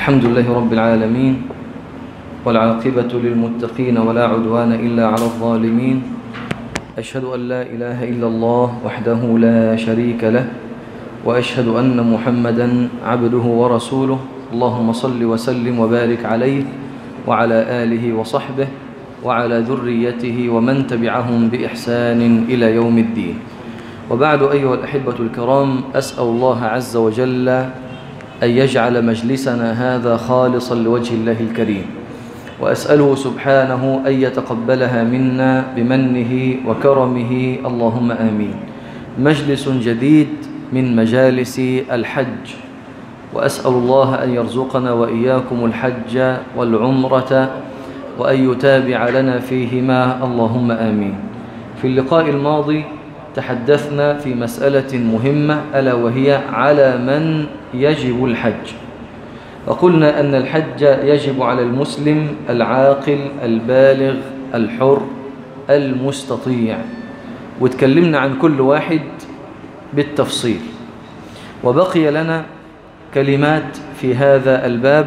الحمد لله رب العالمين والعاقبة للمتقين ولا عدوان إلا على الظالمين أشهد أن لا إله إلا الله وحده لا شريك له وأشهد أن محمدا عبده ورسوله اللهم صل وسلم وبارك عليه وعلى آله وصحبه وعلى ذريته ومن تبعهم بإحسان إلى يوم الدين وبعد أيها الأحبة الكرام أسأل الله عز وجل أن يجعل مجلسنا هذا خالصا لوجه الله الكريم وأسأله سبحانه أن يتقبلها منا بمنه وكرمه اللهم آمين مجلس جديد من مجالس الحج وأسأل الله أن يرزقنا وإياكم الحج والعمرة وأن يتابع لنا فيهما اللهم آمين في اللقاء الماضي تحدثنا في مسألة مهمة ألا وهي على من يجب الحج وقلنا أن الحج يجب على المسلم العاقل البالغ الحر المستطيع وتكلمنا عن كل واحد بالتفصيل وبقي لنا كلمات في هذا الباب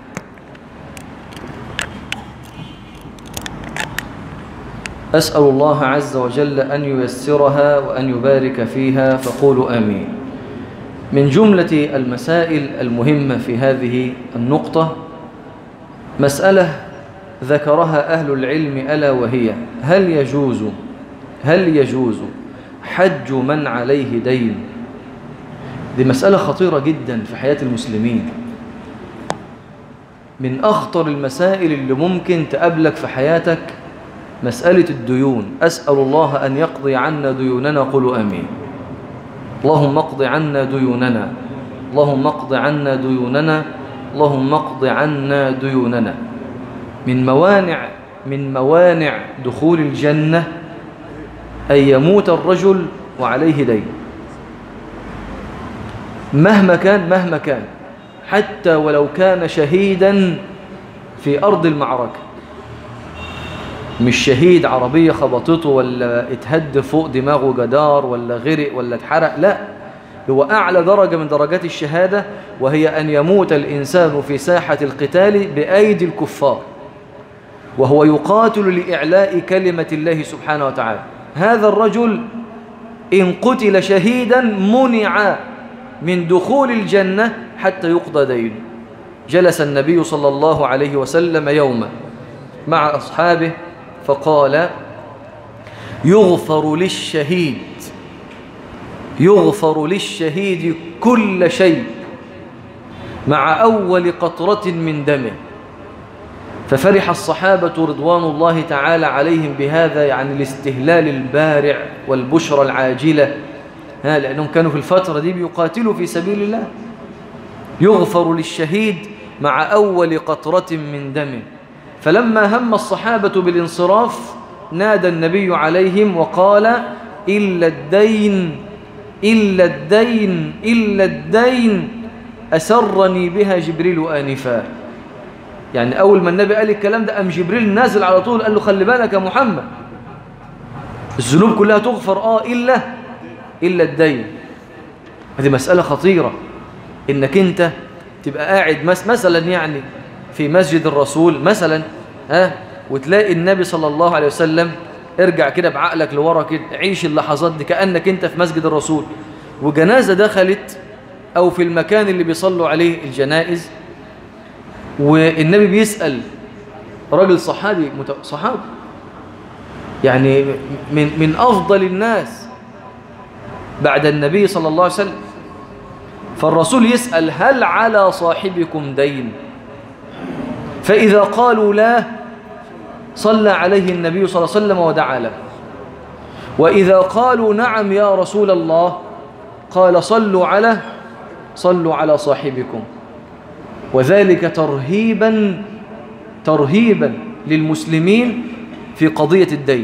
أسأل الله عز وجل أن ييسرها وأن يبارك فيها فقولوا آمين من جملة المسائل المهمة في هذه النقطة مسألة ذكرها أهل العلم ألا وهي هل يجوز هل يجوز حج من عليه دين دي مسألة خطيرة جدا في حياة المسلمين من أخطر المسائل اللي ممكن تقابلك في حياتك مسألة الديون أسأل الله أن يقضي عنا ديوننا قولوا أمين اللهم اقض عنا ديوننا اللهم اقض عنا ديوننا اللهم اقض عنا ديوننا من موانع من موانع دخول الجنة أن يموت الرجل وعليه دين مهما كان مهما كان حتى ولو كان شهيدا في أرض المعركة مش شهيد عربية خبطته ولا اتهد فوق دماغه جدار ولا غرق ولا اتحرق لا هو أعلى درجة من درجات الشهادة وهي أن يموت الإنسان في ساحة القتال بأيدي الكفار وهو يقاتل لإعلاء كلمة الله سبحانه وتعالى هذا الرجل إن قتل شهيدا منع من دخول الجنة حتى يقضى دينه جلس النبي صلى الله عليه وسلم يوما مع أصحابه فقال يغفر للشهيد يغفر للشهيد كل شيء مع أول قطرة من دمه ففرح الصحابة رضوان الله تعالى عليهم بهذا يعني الاستهلال البارع والبشرى العاجلة ها لأنهم كانوا في الفترة دي بيقاتلوا في سبيل الله يغفر للشهيد مع أول قطرة من دمه فلما هم الصحابة بالانصراف نادى النبي عليهم وقال إلا الدين إلا الدين إلا الدين أسرني بها جبريل آنفا يعني أول ما النبي قال الكلام ده أم جبريل نازل على طول قال له خلي بالك يا محمد الذنوب كلها تغفر آه إلا إلا الدين هذه مسألة خطيرة إنك أنت تبقى قاعد مثلا يعني في مسجد الرسول مثلا ها وتلاقي النبي صلى الله عليه وسلم ارجع كده بعقلك لورا كده عيش اللحظات دي كأنك انت في مسجد الرسول وجنازة دخلت او في المكان اللي بيصلوا عليه الجنائز والنبي بيسأل راجل صحابي صحابي يعني من من افضل الناس بعد النبي صلى الله عليه وسلم فالرسول يسأل هل على صاحبكم دين فإذا قالوا لا صلى عليه النبي صلى الله عليه وسلم ودعا له وإذا قالوا نعم يا رسول الله قال صلوا على صلوا على صاحبكم وذلك ترهيبا ترهيبا للمسلمين في قضية الدين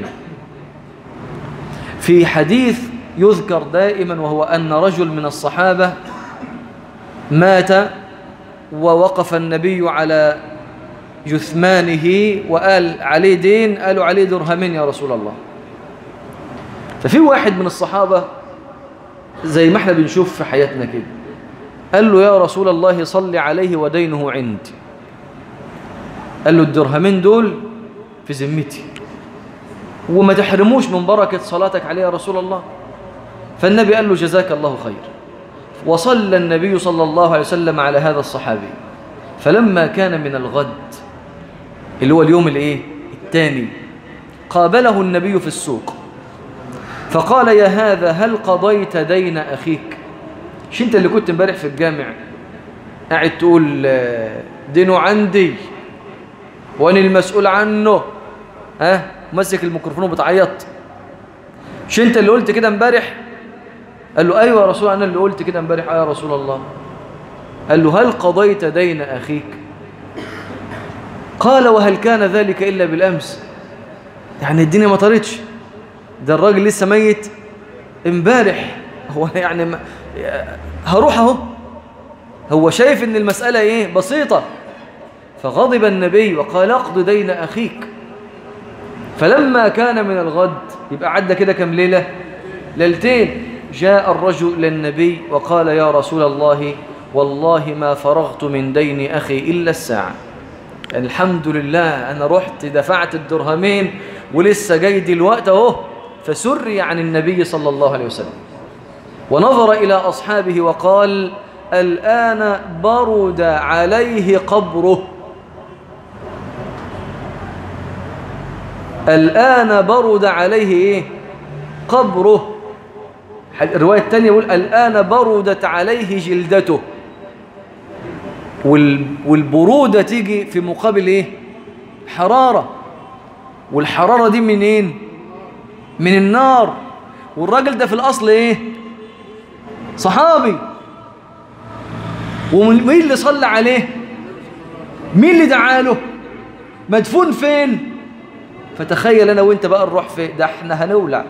في حديث يذكر دائما وهو أن رجل من الصحابة مات ووقف النبي على جثمانه وقال عليه دين قالوا عليه درهمين يا رسول الله ففي واحد من الصحابة زي ما احنا بنشوف في حياتنا كده قال له يا رسول الله صل عليه ودينه عندي قال له الدرهمين دول في ذمتي وما تحرموش من بركة صلاتك عليه يا رسول الله فالنبي قال له جزاك الله خير وصلى النبي صلى الله عليه وسلم على هذا الصحابي فلما كان من الغد اللي هو اليوم الايه الثاني قابله النبي في السوق فقال يا هذا هل قضيت دين أخيك مش انت اللي كنت امبارح في الجامع قاعد تقول آه، دينه عندي وانا المسؤول عنه ها أه؟ ماسك الميكروفون وبتعيط مش انت اللي قلت كده امبارح قال له ايوه يا رسول الله انا اللي قلت كده امبارح آه يا رسول الله قال له هل قضيت دين اخيك قال وهل كان ذلك الا بالامس يعني الدنيا ما طارتش ده الراجل لسه ميت امبارح هو يعني ما هروح اهو هو شايف ان المسألة ايه بسيطة فغضب النبي وقال اقض دين اخيك فلما كان من الغد يبقى عدى كده كم ليلة ليلتين جاء الرجل للنبي وقال يا رسول الله والله ما فرغت من دين أخي إلا الساعة يعني الحمد لله أنا رحت دفعت الدرهمين ولسه جاي دلوقتي اهو فسري عن النبي صلى الله عليه وسلم ونظر إلى أصحابه وقال الآن برد عليه قبره الآن برد عليه إيه؟ قبره الرواية الثانية يقول الآن بردت عليه جلدته والبرودة تيجي في مقابل إيه؟ حرارة والحرارة دي منين؟ من النار والراجل ده في الأصل إيه؟ صحابي ومين اللي صلى عليه؟ مين اللي دعاله؟ مدفون فين؟ فتخيل أنا وإنت بقى نروح فين؟ ده احنا هنولع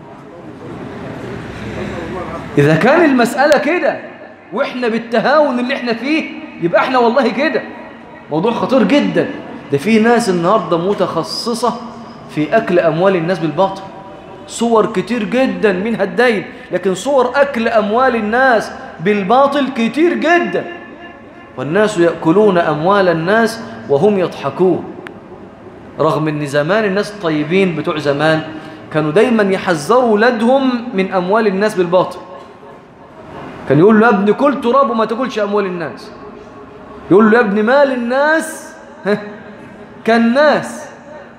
إذا كان المسألة كده وإحنا بالتهاون اللي إحنا فيه يبقى إحنا والله كده موضوع خطير جدا ده في ناس النهاردة متخصصة في أكل أموال الناس بالباطل صور كتير جدا منها الدين لكن صور أكل أموال الناس بالباطل كتير جدا والناس يأكلون أموال الناس وهم يضحكون رغم ان زمان الناس الطيبين بتوع زمان كانوا دايما يحذروا ولادهم من أموال الناس بالباطل كان يقول له يا ابني كل تراب وما تاكلش أموال الناس يقول له يا ابني مال الناس كالناس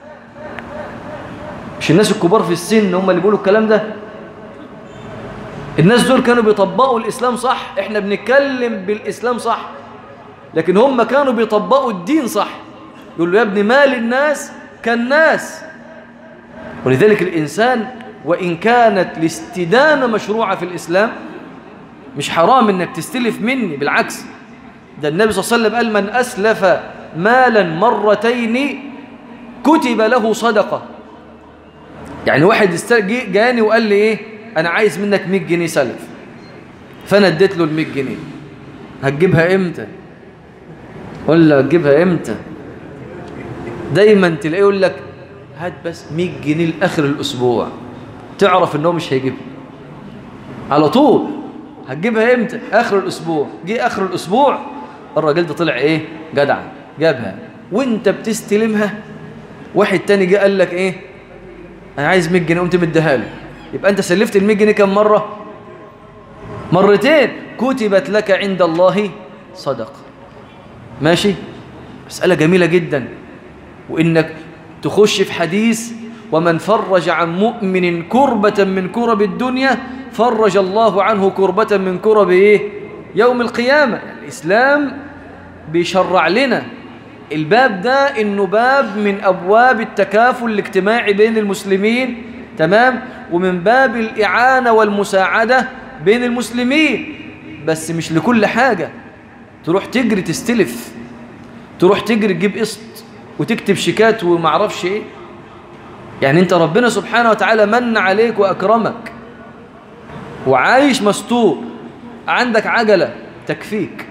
مش الناس الكبار في السن هم اللي بيقولوا الكلام ده الناس دول كانوا بيطبقوا الإسلام صح احنا بنتكلم بالإسلام صح لكن هم كانوا بيطبقوا الدين صح يقول له يا ابني مال الناس كالناس ولذلك الإنسان وإن كانت الاستدانة مشروعة في الإسلام مش حرام انك تستلف مني بالعكس ده النبي صلى الله عليه وسلم قال من أسلف مالا مرتين كتب له صدقة يعني واحد جاني وقال لي ايه انا عايز منك 100 جنيه سلف فانا اديت له ال 100 جنيه هتجيبها امتى ولا هتجيبها امتى دايما تلاقيه يقول لك هات بس 100 جنيه لاخر الاسبوع تعرف ان هو مش هيجيبها على طول هتجيبها امتى اخر الاسبوع جه اخر الاسبوع الراجل ده طلع ايه جدع جابها وانت بتستلمها واحد تاني جه قال لك ايه انا عايز 100 جنيه قمت مديها له يبقى انت سلفت ال 100 جنيه كم مره مرتين كتبت لك عند الله صدقه ماشي مساله جميله جدا وانك تخش في حديث ومن فرج عن مؤمن كربة من كرب الدنيا فرج الله عنه كربة من كرب إيه؟ يوم القيامة الإسلام بيشرع لنا الباب ده إنه باب من أبواب التكافل الاجتماعي بين المسلمين تمام ومن باب الإعانة والمساعدة بين المسلمين بس مش لكل حاجة تروح تجري تستلف تروح تجري تجيب قسط وتكتب شيكات ومعرفش ايه يعني انت ربنا سبحانه وتعالى من عليك وأكرمك وعايش مستور عندك عجلة تكفيك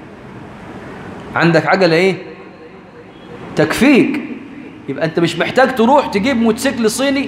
عندك عجلة ايه تكفيك يبقى انت مش محتاج تروح تجيب موتوسيكل صيني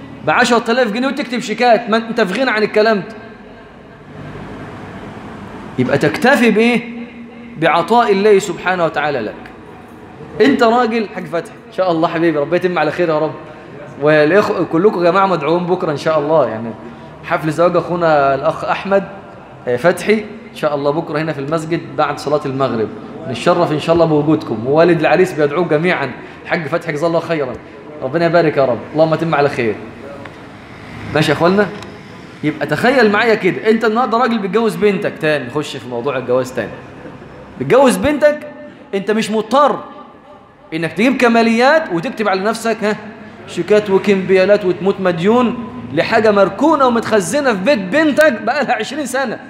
بعشرة آلاف جنيه وتكتب شيكات ما انت في غنى عن الكلام ده يبقى تكتفي بايه بعطاء الله سبحانه وتعالى لك انت راجل حاج فتحي ان شاء الله حبيبي ربنا يتم على خير يا رب والاخوه كلكم يا جماعه مدعوون بكره ان شاء الله يعني حفل زواج اخونا الاخ احمد فتحي ان شاء الله بكره هنا في المسجد بعد صلاه المغرب نتشرف ان شاء الله بوجودكم ووالد العريس بيدعوه جميعا الحاج فتحي جزاه الله خيرا ربنا يبارك يا رب اللهم تم على خير ماشي يا اخوانا يبقى تخيل معايا كده انت النهارده راجل بتجوز بنتك تاني نخش في موضوع الجواز تاني بتجوز بنتك انت مش مضطر انك تجيب كماليات وتكتب على نفسك ها شيكات وكمبيالات وتموت مديون لحاجة مركونة ومتخزنة في بيت بنتك بقالها عشرين سنة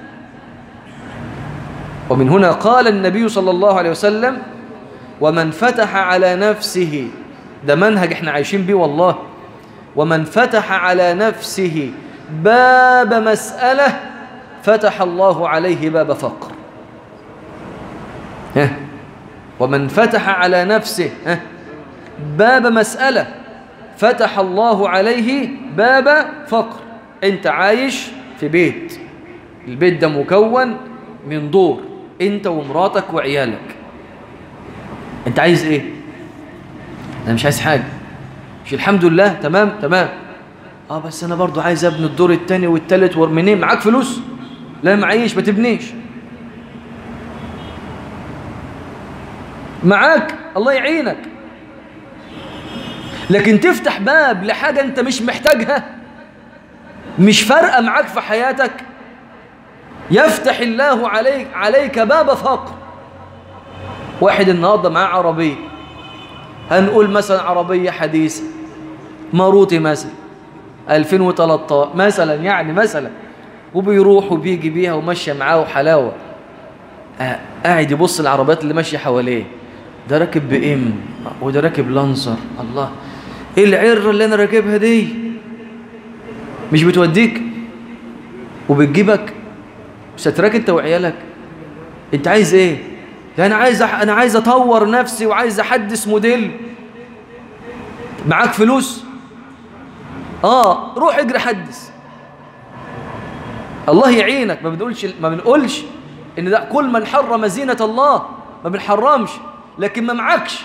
ومن هنا قال النبي صلى الله عليه وسلم ومن فتح على نفسه ده منهج احنا عايشين بيه والله ومن فتح على نفسه باب مسألة فتح الله عليه باب فقر ها ومن فتح على نفسه ها باب مسألة فتح الله عليه باب فقر انت عايش في بيت البيت ده مكون من دور انت ومراتك وعيالك انت عايز ايه انا مش عايز حاجة مش الحمد لله تمام تمام اه بس انا برضو عايز ابني الدور التاني والتالت منين معاك فلوس لا معيش ما تبنيش معاك الله يعينك لكن تفتح باب لحاجة انت مش محتاجها مش فارقة معاك في حياتك يفتح الله عليك عليك باب فقر واحد النهاردة معاه عربية هنقول مثلا عربية حديثة ماروتي مثلا 2013 مثلا يعني مثلا وبيروح وبيجي بيها وماشية معاه وحلاوة آه قاعد يبص العربيات اللي ماشية حواليه ده راكب بإم وده راكب لانسر الله ايه العرة اللي انا راكبها دي مش بتوديك وبتجيبك ستراك انت وعيالك انت عايز ايه ده انا عايز أح... انا عايز اطور نفسي وعايز احدث موديل معاك فلوس اه روح اجري حدث الله يعينك ما بنقولش ما بنقولش ان ده كل من حرم زينة الله ما بنحرمش لكن ما معكش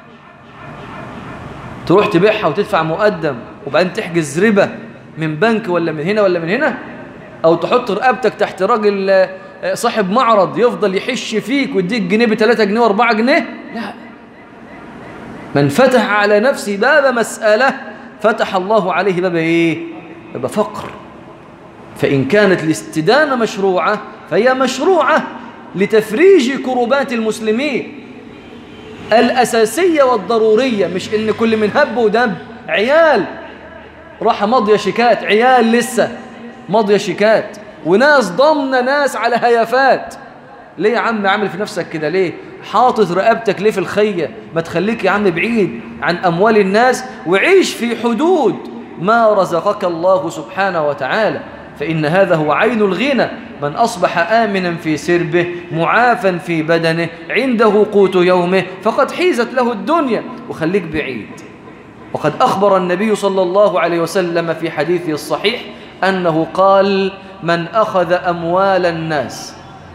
تروح تبيعها وتدفع مقدم وبعدين تحجز ربا من بنك ولا من هنا ولا من هنا او تحط رقبتك تحت راجل صاحب معرض يفضل يحش فيك ويديك جنيه ب 3 جنيه و4 جنيه لا من فتح على نفسه باب مسألة فتح الله عليه باب ايه باب فقر فإن كانت الاستدانة مشروعة فهي مشروعة لتفريج كربات المسلمين الأساسية والضرورية مش إن كل من هب ودب عيال راح مضي شيكات عيال لسه مضي شيكات وناس ضمن ناس على هيافات ليه يا عم عامل في نفسك كده ليه حاطط رقبتك ليه في الخية ما تخليك يا عم بعيد عن أموال الناس وعيش في حدود ما رزقك الله سبحانه وتعالى فإن هذا هو عين الغنى من أصبح آمنا في سربه معافا في بدنه عنده قوت يومه فقد حيزت له الدنيا وخليك بعيد وقد أخبر النبي صلى الله عليه وسلم في حديثه الصحيح أنه قال من أخذ أموال الناس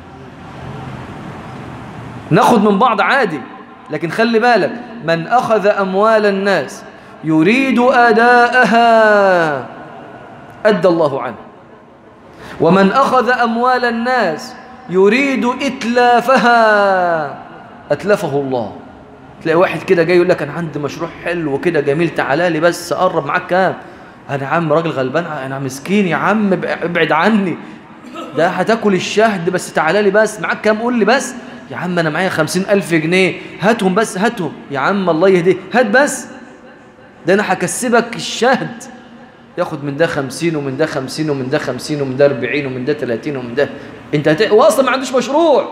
ناخد من بعض عادي لكن خلي بالك من أخذ أموال الناس يريد أداءها أدى الله عنه ومن أخذ أموال الناس يريد إتلافها أتلفه الله تلاقي واحد كده جاي يقول لك أنا عندي مشروع حلو كده جميل تعالى لي بس قرب معاك كام أنا يا عم راجل غلبان أنا مسكين يا عم ابعد عني ده هتاكل الشهد بس تعالى لي بس معاك كام قول لي بس يا عم أنا معايا خمسين ألف جنيه هاتهم بس هاتهم يا عم الله يهديه هات بس ده أنا هكسبك الشهد ياخد من ده خمسين ومن ده خمسين ومن ده خمسين ومن ده أربعين ومن ده تلاتين ومن ده انت هت... واصلا ما عندوش مشروع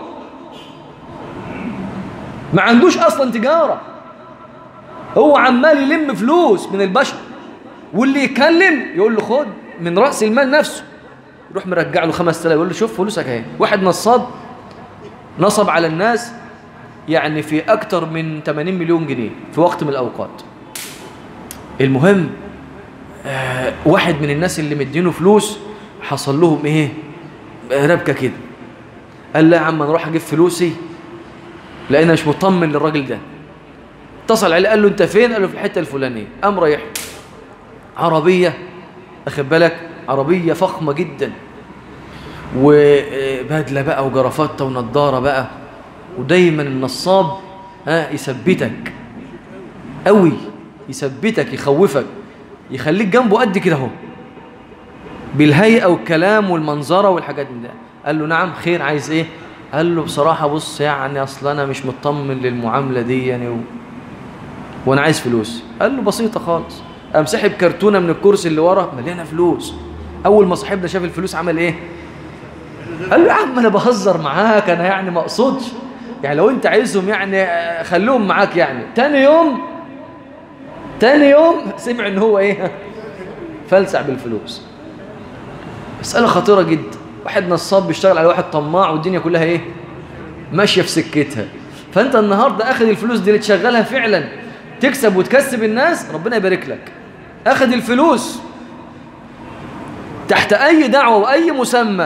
ما عندوش اصلا تجارة هو عمال يلم فلوس من البشر واللي يتكلم يقول له خد من رأس المال نفسه يروح مرجع له 5000 يقول له شوف فلوسك اهي واحد نصاب نصب على الناس يعني في أكتر من 80 مليون جنيه في وقت من الأوقات المهم آه واحد من الناس اللي مدينه فلوس حصل لهم ايه ربكة كده قال لا يا عم انا اروح اجيب فلوسي لان مش مطمن للراجل ده اتصل عليه قال له انت فين قال له في الحته الفلانيه قام رايح عربيه اخد بالك عربيه فخمه جدا وبدله بقى وجرافته ونضاره بقى ودايما النصاب ها يثبتك قوي يثبتك يخوفك يخليك جنبه قد كده اهو بالهيئه والكلام والمنظره والحاجات دي قال له نعم خير عايز ايه قال له بصراحه بص يعني اصل انا مش مطمن للمعامله دي يعني و... وانا عايز فلوس قال له بسيطه خالص قام سحب كرتونه من الكرسي اللي ورا مليانه فلوس اول ما صاحبنا شاف الفلوس عمل ايه قال له يا عم انا بهزر معاك انا يعني ما اقصدش يعني لو انت عايزهم يعني خليهم معاك يعني تاني يوم تاني يوم سمع ان هو ايه فلسع بالفلوس مسألة خطيرة جدا واحد نصاب بيشتغل على واحد طماع والدنيا كلها ايه ماشية في سكتها فانت النهاردة اخذ الفلوس دي اللي تشغلها فعلا تكسب وتكسب الناس ربنا يبارك لك اخذ الفلوس تحت اي دعوة واي مسمى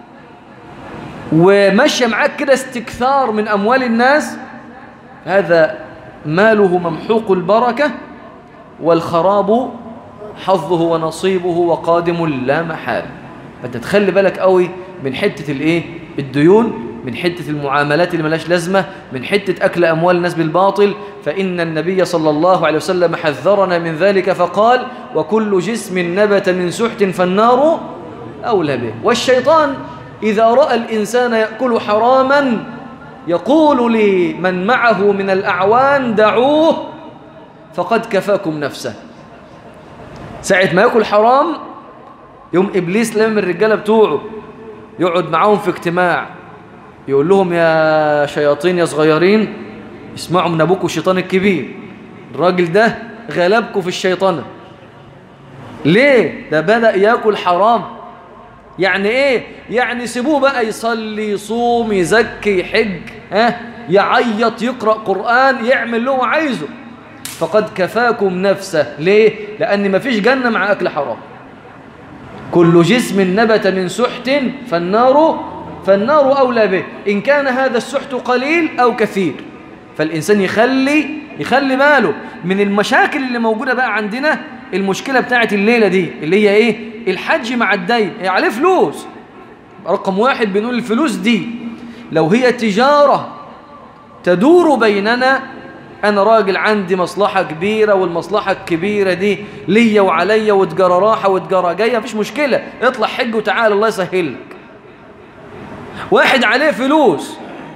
وماشية معاك كده استكثار من اموال الناس هذا ماله ممحوق البركة والخراب حظه ونصيبه وقادم لا محال فانت تخلي بالك قوي من حتة الايه الديون من حتة المعاملات اللي ملاش لازمة من حتة أكل أموال الناس بالباطل فإن النبي صلى الله عليه وسلم حذرنا من ذلك فقال وكل جسم نبت من سحت فالنار أولى به والشيطان إذا رأى الإنسان يأكل حراما يقول لمن معه من الأعوان دعوه فقد كفاكم نفسه ساعة ما يأكل حرام يوم إبليس لم الرجالة بتوعه يقعد معاهم في اجتماع يقول لهم يا شياطين يا صغيرين اسمعوا من أبوكم الشيطان الكبير الراجل ده غلبكم في الشيطانة ليه؟ ده بدأ يأكل حرام يعني ايه؟ يعني سيبوه بقى يصلي يصوم يزكي يحج ها يعيط يقرأ قرآن يعمل اللي هو عايزه فقد كفاكم نفسه ليه؟ لأن مفيش جنة مع أكل حرام كل جسم نبت من سحت فالنار فالنار أولى به إن كان هذا السحت قليل أو كثير فالإنسان يخلي يخلي باله من المشاكل اللي موجودة بقى عندنا المشكلة بتاعت الليلة دي اللي هي إيه الحج مع الدين يعني عليه فلوس رقم واحد بنقول الفلوس دي لو هي تجارة تدور بيننا أنا راجل عندي مصلحة كبيرة والمصلحة الكبيرة دي ليا وعليا وتجارة راحة وتجارة جاية مفيش مشكلة اطلع حج وتعال الله يسهل لك واحد عليه فلوس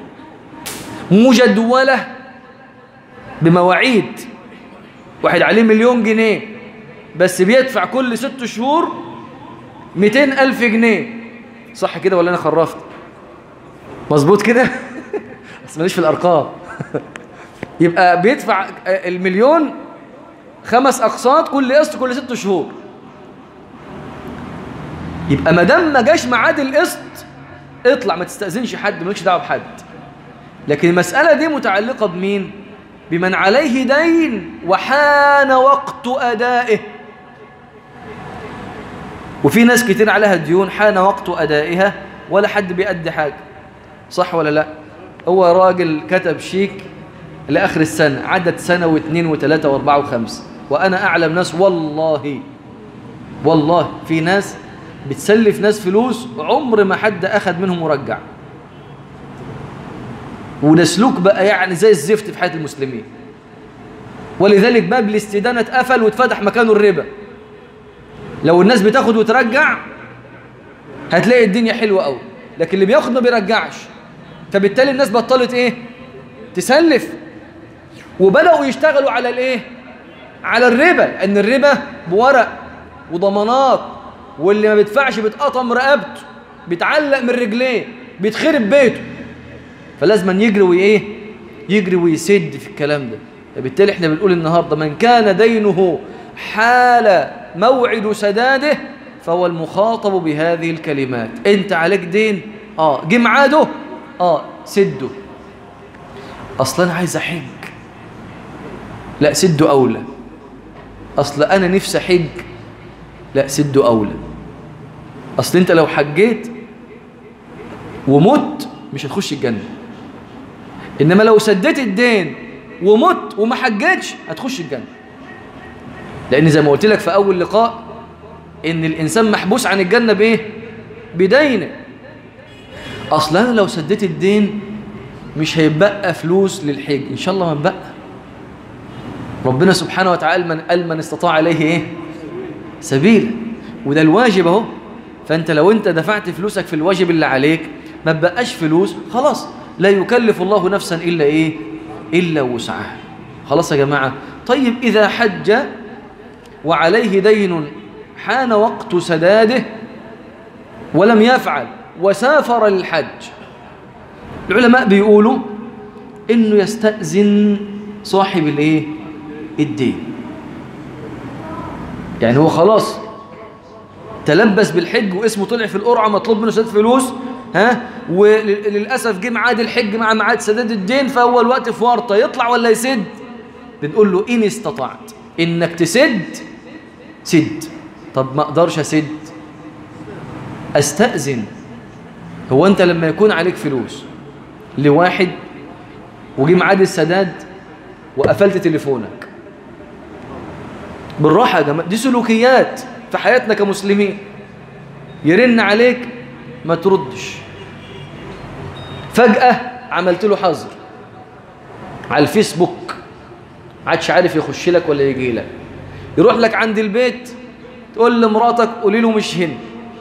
مجدولة بمواعيد واحد عليه مليون جنيه بس بيدفع كل ست شهور ميتين ألف جنيه صح كده ولا أنا خرفت مظبوط كده بس ماليش في الأرقام يبقى بيدفع المليون خمس أقساط كل قسط كل ست شهور يبقى ما دام ما جاش ميعاد القسط اطلع ما تستأذنش حد مالكش دعوه بحد لكن المسألة دي متعلقة بمين بمن عليه دين وحان وقت أدائه وفي ناس كتير عليها ديون حان وقت أدائها ولا حد بيأدي حاجة صح ولا لا هو راجل كتب شيك لآخر السنة عدد سنة واثنين وثلاثة واربعة وخمسة وأنا أعلم ناس والله والله في ناس بتسلف ناس فلوس عمر ما حد أخذ منهم مرجع وده سلوك بقى يعني زي الزفت في حياة المسلمين ولذلك باب الاستدانة اتقفل واتفتح مكانه الربا لو الناس بتاخد وترجع هتلاقي الدنيا حلوة قوي لكن اللي بياخد ما بيرجعش فبالتالي الناس بطلت ايه تسلف وبدأوا يشتغلوا على الايه على الربا ان الربا بورق وضمانات واللي ما بيدفعش بيتقطم رقبته بيتعلق من رجليه بيتخرب بيته فلازم يجري وايه يجري ويسد في الكلام ده فبالتالي احنا بنقول النهارده من كان دينه حال موعد سداده فهو المخاطب بهذه الكلمات انت عليك دين اه جه ميعاده اه سده اصلا انا عايز احج لا سده اولى اصل انا نفسي احج لا سده اولى اصل انت لو حجيت ومت مش هتخش الجنة إنما لو سديت الدين ومت وما حجتش هتخش الجنة لأن زي ما قلت لك في أول لقاء إن الإنسان محبوس عن الجنة بإيه؟ بدينه أصلا أنا لو سديت الدين مش هيبقى فلوس للحج إن شاء الله ما بقى ربنا سبحانه وتعالى من قال من استطاع عليه إيه؟ سبيلا وده الواجب أهو فأنت لو أنت دفعت فلوسك في الواجب اللي عليك ما بقاش فلوس خلاص لا يكلف الله نفسا إلا إيه إلا وسعها خلاص يا جماعة طيب إذا حج وعليه دين حان وقت سداده ولم يفعل وسافر للحج العلماء بيقولوا إنه يستأذن صاحب الإيه الدين يعني هو خلاص تلبس بالحج واسمه طلع في القرعة مطلوب منه سداد فلوس ها وللأسف جه ميعاد الحج مع ميعاد سداد الدين فهو الوقت في ورطة يطلع ولا يسد بنقول له إن استطعت إنك تسد سد طب ما أقدرش أسد أستأذن هو أنت لما يكون عليك فلوس لواحد وجي ميعاد السداد وقفلت تليفونك بالراحة يا جماعة دي سلوكيات في حياتنا كمسلمين يرن عليك ما تردش فجأة عملت له حظر على الفيسبوك عادش عارف يخش لك ولا يجي لك يروح لك عند البيت تقول لمراتك قولي له مش هنا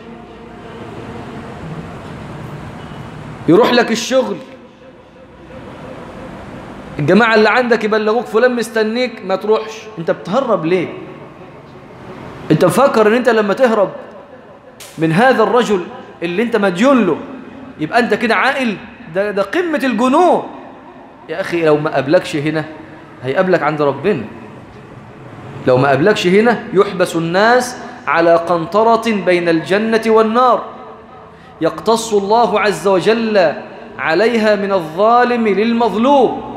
يروح لك الشغل الجماعة اللي عندك يبلغوك فلان مستنيك ما تروحش انت بتهرب ليه انت مفكر ان انت لما تهرب من هذا الرجل اللي انت مديون له يبقى انت كده عاقل ده, ده قمة الجنون يا اخي لو ما قابلكش هنا هيقابلك عند ربنا لو ما قابلكش هنا يحبس الناس على قنطرة بين الجنة والنار يقتص الله عز وجل عليها من الظالم للمظلوم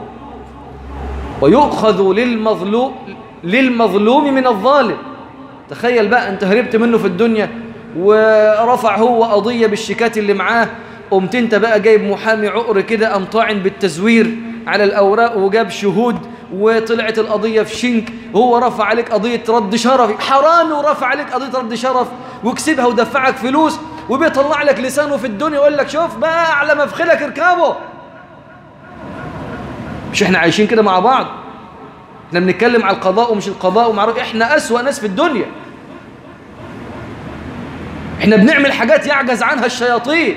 ويؤخذ للمظلوم للمظلوم من الظالم تخيل بقى انت هربت منه في الدنيا ورفع هو قضية بالشيكات اللي معاه قمت انت بقى جايب محامي عقر كده قام طاعن بالتزوير على الأوراق وجاب شهود وطلعت القضية في شنك هو رفع عليك قضية رد شرف حرامي ورفع عليك قضية رد شرف وكسبها ودفعك فلوس وبيطلع لك لسانه في الدنيا ويقول لك شوف بقى أعلى مفخلك اركبه مش احنا عايشين كده مع بعض احنا بنتكلم على القضاء ومش القضاء ومعروف احنا أسوأ ناس في الدنيا احنا بنعمل حاجات يعجز عنها الشياطين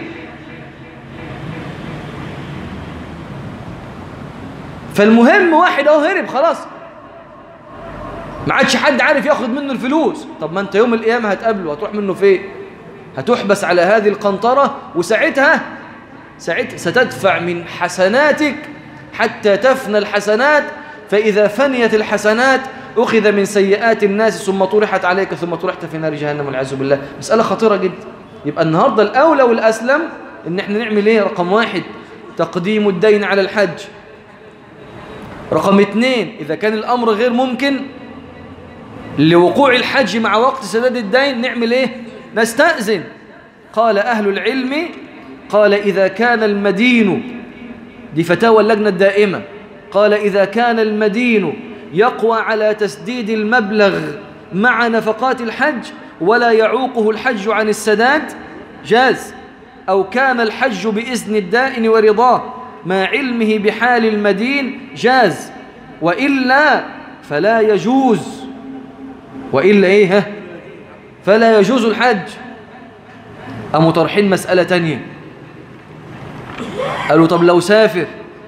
فالمهم واحد اهو هرب خلاص ما عادش حد عارف ياخد منه الفلوس طب ما انت يوم القيامة هتقابله هتروح منه فين هتحبس على هذه القنطرة وساعتها ساعتها ستدفع من حسناتك حتى تفنى الحسنات فإذا فنيت الحسنات أخذ من سيئات الناس ثم طرحت عليك ثم طرحت في نار جهنم والعياذ بالله مسألة خطيرة جدا يبقى النهاردة الأولى والأسلم إن احنا نعمل إيه رقم واحد تقديم الدين على الحج رقم اثنين إذا كان الأمر غير ممكن لوقوع الحج مع وقت سداد الدين نعمل إيه نستأذن قال أهل العلم قال إذا كان المدين دي فتاوى اللجنة الدائمة قال إذا كان المدين يقوى على تسديد المبلغ مع نفقات الحج ولا يعوقه الحج عن السداد جاز أو كان الحج بإذن الدائن ورضاه مع علمه بحال المدين جاز وإلا فلا يجوز وإلا إيه فلا يجوز الحج أم طرحين مسألة تانية قالوا طب لو سافر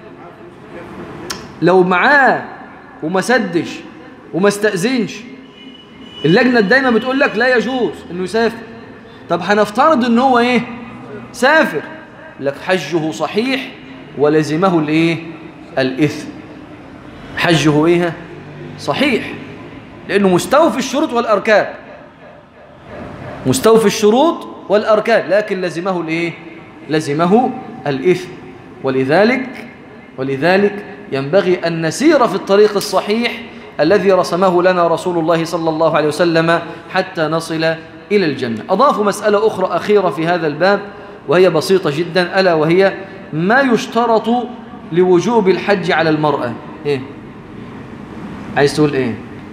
لو معاه وما سدش وما استأذنش اللجنة دايما بتقول لك لا يجوز انه يسافر طب هنفترض ان هو ايه سافر لك حجه صحيح ولزمه الايه الاثم حجه ايه صحيح لانه مستوفي الشروط والاركان مستوفي الشروط والاركان لكن لزمه الايه لزمه الاثم ولذلك ولذلك ينبغي أن نسير في الطريق الصحيح الذي رسمه لنا رسول الله صلى الله عليه وسلم حتى نصل إلى الجنة أضافوا مسألة أخرى أخيرة في هذا الباب وهي بسيطة جدا ألا وهي ما يشترط لوجوب الحج على المرأة ايه عايز تقول ايه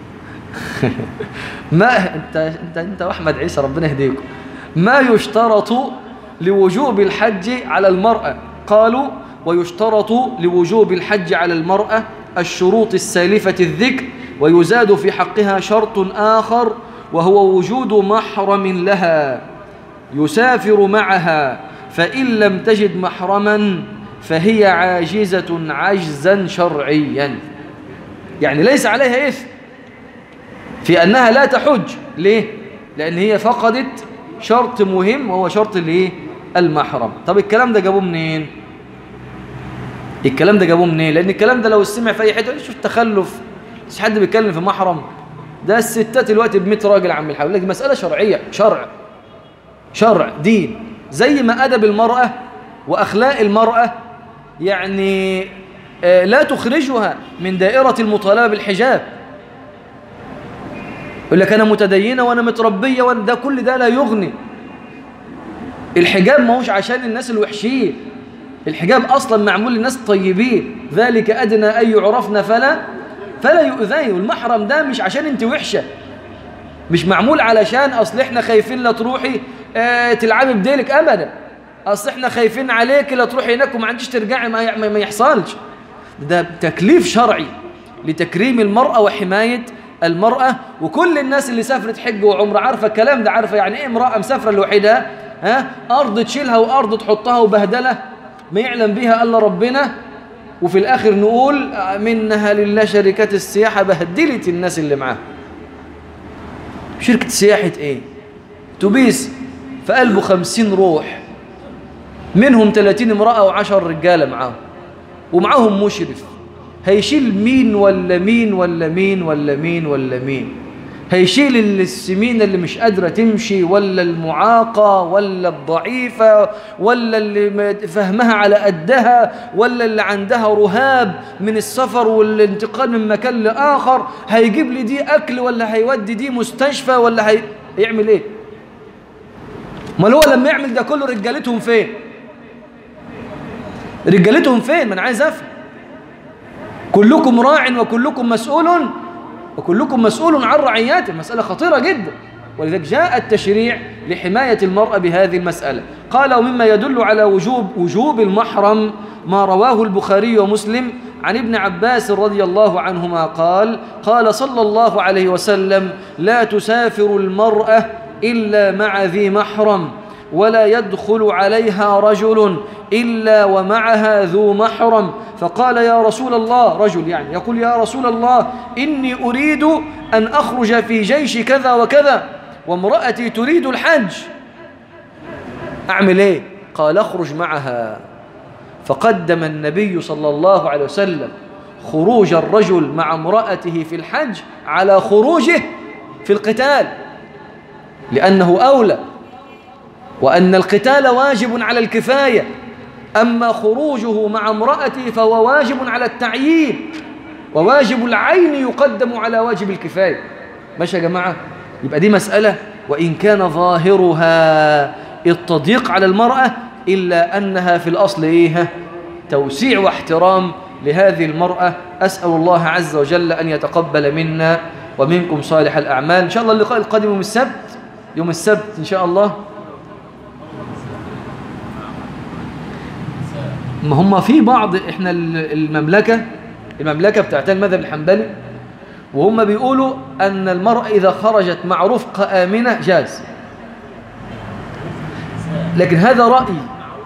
ما انت انت انت واحمد عيسى ربنا يهديكم ما يشترط لوجوب الحج على المرأة قالوا ويشترط لوجوب الحج على المرأة الشروط السالفة الذكر ويزاد في حقها شرط آخر وهو وجود محرم لها يسافر معها فإن لم تجد محرما فهي عاجزة عجزا شرعيا يعني ليس عليها إثم في أنها لا تحج ليه؟ لأن هي فقدت شرط مهم وهو شرط الايه المحرم طب الكلام ده جابوه منين الكلام ده جابوه منين لأن الكلام ده لو استمع في أي حته شوف التخلف مش حد بيتكلم في محرم ده الستات دلوقتي ب 100 راجل عم الحاج لك مسألة شرعية شرع شرع دين زي ما أدب المرأة وأخلاق المرأة يعني آه لا تخرجها من دائرة المطالبة بالحجاب يقول لك أنا متدينة وأنا متربية وأنا ده كل ده لا يغني الحجاب ما هوش عشان الناس الوحشين الحجاب أصلا معمول للناس الطيبين ذلك أدنى أن يعرفنا فلا فلا يؤذين والمحرم ده مش عشان انت وحشة مش معمول علشان أصل احنا خايفين لا تروحي اه تلعبي بديلك أبدا أصل احنا خايفين عليك لا تروحي هناك وما عنديش ترجعي ما, ما يحصلش ده تكليف شرعي لتكريم المرأة وحماية المرأة وكل الناس اللي سافرت حج وعمره عارفة الكلام ده عارفة يعني ايه امرأة مسافرة لوحدها ها أرض تشيلها وأرض تحطها وبهدلة ما يعلم بها إلا ربنا وفي الآخر نقول منها لله شركات السياحة بهدلت الناس اللي معاها شركة سياحة ايه توبيس في قلبه خمسين روح منهم ثلاثين امرأة وعشر رجالة معاهم ومعاهم مشرف هيشيل مين ولا مين ولا مين ولا مين ولا مين هيشيل السمينة اللي مش قادرة تمشي ولا المعاقة ولا الضعيفة ولا اللي فهمها على قدها ولا اللي عندها رهاب من السفر والانتقال من مكان لآخر هيجيب لي دي أكل ولا هيودي دي مستشفى ولا هي... هيعمل ايه ما هو لما يعمل ده كله رجالتهم فين رجالتهم فين ما انا عايز افهم كلكم راع وكلكم مسؤول وكلكم مسؤول عن رعياته مسألة خطيرة جدا ولذلك جاء التشريع لحماية المرأة بهذه المسألة قال ومما يدل على وجوب وجوب المحرم ما رواه البخاري ومسلم عن ابن عباس رضي الله عنهما قال قال صلى الله عليه وسلم لا تسافر المرأة إلا مع ذي محرم ولا يدخل عليها رجل إلا ومعها ذو محرم فقال يا رسول الله رجل يعني يقول يا رسول الله إني أريد أن أخرج في جيش كذا وكذا وامرأتي تريد الحج أعمل إيه؟ قال اخرج معها فقدم النبي صلى الله عليه وسلم خروج الرجل مع امرأته في الحج على خروجه في القتال لأنه أولى وأن القتال واجب على الكفاية أما خروجه مع امرأته فهو واجب على التعيين وواجب العين يقدم على واجب الكفاية ماشي يا جماعة يبقى دي مسألة وإن كان ظاهرها التضييق على المرأة إلا أنها في الأصل إيه توسيع واحترام لهذه المرأة أسأل الله عز وجل أن يتقبل منا ومنكم صالح الأعمال إن شاء الله اللقاء القادم يوم السبت يوم السبت إن شاء الله ما هم في بعض احنا المملكة المملكة بتاعت المذهب الحنبلي وهم بيقولوا أن المرأة إذا خرجت مع رفقة آمنة جاز لكن هذا رأي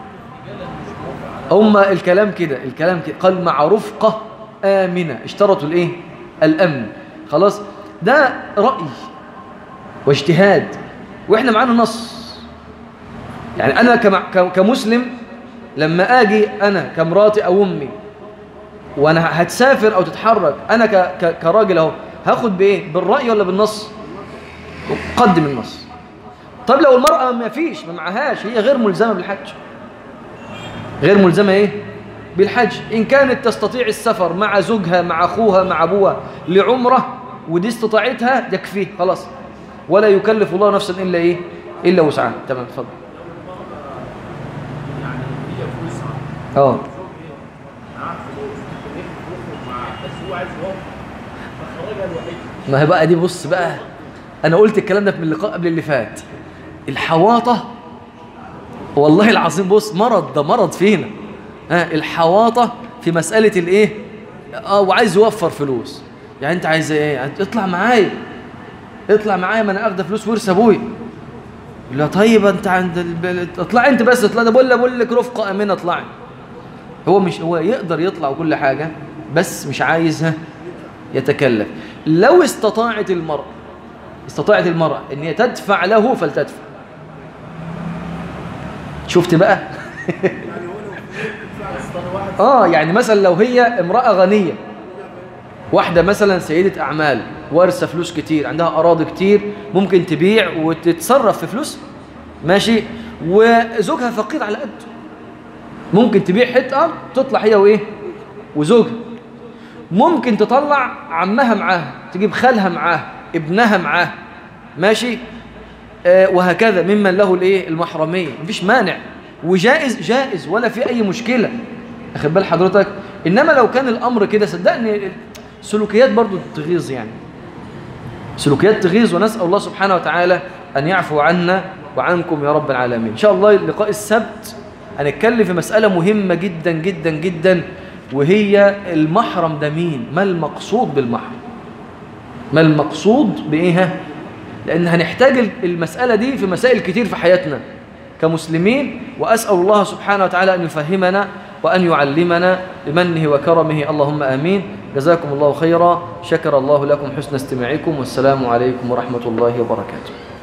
هم الكلام كده الكلام كده قال مع رفقة آمنة اشترطوا الايه الأمن خلاص ده رأي واجتهاد واحنا معانا نص يعني أنا كمسلم لما أجي أنا كمراتي أو أمي وأنا هتسافر أو تتحرك أنا كراجل أهو هاخد بإيه بالرأي ولا بالنص قدم النص طب لو المرأة ما فيش ما معهاش هي غير ملزمة بالحج غير ملزمة إيه بالحج إن كانت تستطيع السفر مع زوجها مع أخوها مع أبوها لعمرة ودي استطاعتها يكفيه خلاص ولا يكلف الله نفسا إلا إيه إلا وسعها تمام اتفضل اه معاه فلوس ممكن يخرج مع بس هو عايز يوفر فخرجها الوحيد ما هي بقى دي بص بقى انا قلت الكلام ده في اللقاء قبل اللي فات الحواطه والله العظيم بص مرض ده مرض فينا ها الحواطه في مساله الايه اه وعايز يوفر فلوس يعني انت عايز ايه يعني اطلع معايا اطلع معايا ما انا اخد فلوس ورث ابويا لا طيب انت عند البلد اطلع انت بس اطلع ده بقول بقول لك رفقه امنه اطلعي هو مش هو يقدر يطلع وكل حاجه بس مش عايزها يتكلف لو استطاعت المرأة استطاعت المرأة ان هي تدفع له فلتدفع شفت بقى اه يعني مثلا لو هي امرأة غنية واحدة مثلا سيدة أعمال وارثة فلوس كتير عندها أراضي كتير ممكن تبيع وتتصرف في فلوس ماشي وزوجها فقير على قده ممكن تبيع حتة أرض تطلع هي وإيه وزوجها ممكن تطلع عمها معاها تجيب خالها معاها ابنها معاها ماشي آه وهكذا ممن له الايه المحرميه مفيش مانع وجائز جائز ولا في اي مشكله اخد بال حضرتك انما لو كان الامر كده صدقني سلوكيات برضو تغيظ يعني سلوكيات تغيظ ونسال الله سبحانه وتعالى ان يعفو عنا وعنكم يا رب العالمين ان شاء الله لقاء السبت هنتكلم في مساله مهمه جدا جدا جدا وهي المحرم ده مين ما المقصود بالمحرم ما المقصود بإيه لأن هنحتاج المسألة دي في مسائل كتير في حياتنا كمسلمين وأسأل الله سبحانه وتعالى أن يفهمنا وأن يعلمنا بمنه وكرمه اللهم آمين جزاكم الله خيرا شكر الله لكم حسن استماعكم والسلام عليكم ورحمة الله وبركاته